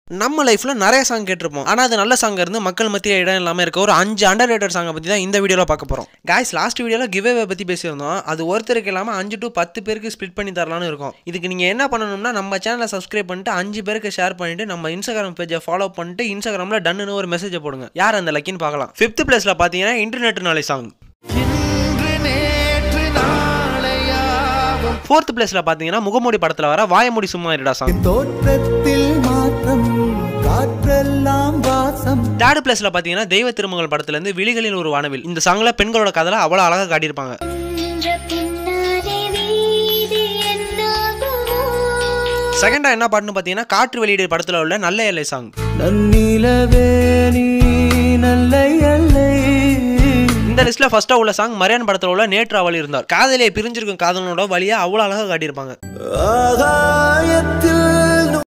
நம்ம லைஃப்ல நிறைய சாங் கேட்டிருப்போம் ஆனா அது நல்ல சாங் இருந்து மக்கள் மத்திய இடம் இல்லாம இருக்க ஒரு அஞ்சு அண்டர் ரேட்டட் சாங்கை பத்தி தான் இந்த வீடியோல பார்க்க போறோம் காய்ஸ் லாஸ்ட் வீடியோல கிவ்வே பத்தி பேசியிருந்தோம் அது ஒருத்தருக்கு இல்லாம அஞ்சு டு பத்து பேருக்கு ஸ்ப்ளிட் பண்ணி தரலாம்னு இருக்கும் இதுக்கு நீங்க என்ன பண்ணணும்னா நம்ம சேனலை சப்ஸ்கிரைப் பண்ணிட்டு அஞ்சு பேருக்கு ஷேர் பண்ணிட்டு நம்ம இன்ஸ்டாகிராம் பேஜை ஃபாலோ பண்ணிட்டு இன்ஸ்டாகிராம்ல டன்னு ஒரு மெசேஜை போடுங்க யார் அந்த லக்கின்னு பார்க்கலாம் ஃபிஃப்த் பிளேஸ்ல பாத்தீங்கன்னா இன்டர்நெட் நாளை சாங் ஃபோர்த் பிளேஸ்ல பாத்தீங்கன்னா முகமூடி படத்துல வர வாயமூடி சும்மா இருடா சாங் தோற்றத்தில் மாற்றம் காற்றெல்லாம் வாசம் தேர்ட் பிளேஸ்ல பாத்தீங்கன்னா தெய்வ திருமகள் படத்துல இருந்து விழிகளில் ஒரு வானவில் இந்த சாங்ல பெண்களோட கதலை அவ்வளவு அழகா காட்டியிருப்பாங்க நின்ற பின்னாலே வீதி என்னாகுமோ செகண்டா என்ன பாட்டுன்னு பாத்தீங்கன்னா காற்று வெளியீடு படத்துல உள்ள நல்ல எல்லை சாங் நன்னிலவே நீ நல்லை அல்லை இந்த லிஸ்ட்ல ஃபர்ஸ்டா உள்ள சாங் மரியான் படத்துல உள்ள நேற்று அவள் இருந்தார் காதலியை பிரிஞ்சிருக்கும் காதலனோட வழியா அவ்வளவு அழகா காட்டியிருப்பாங்க ஆகாயத்தில்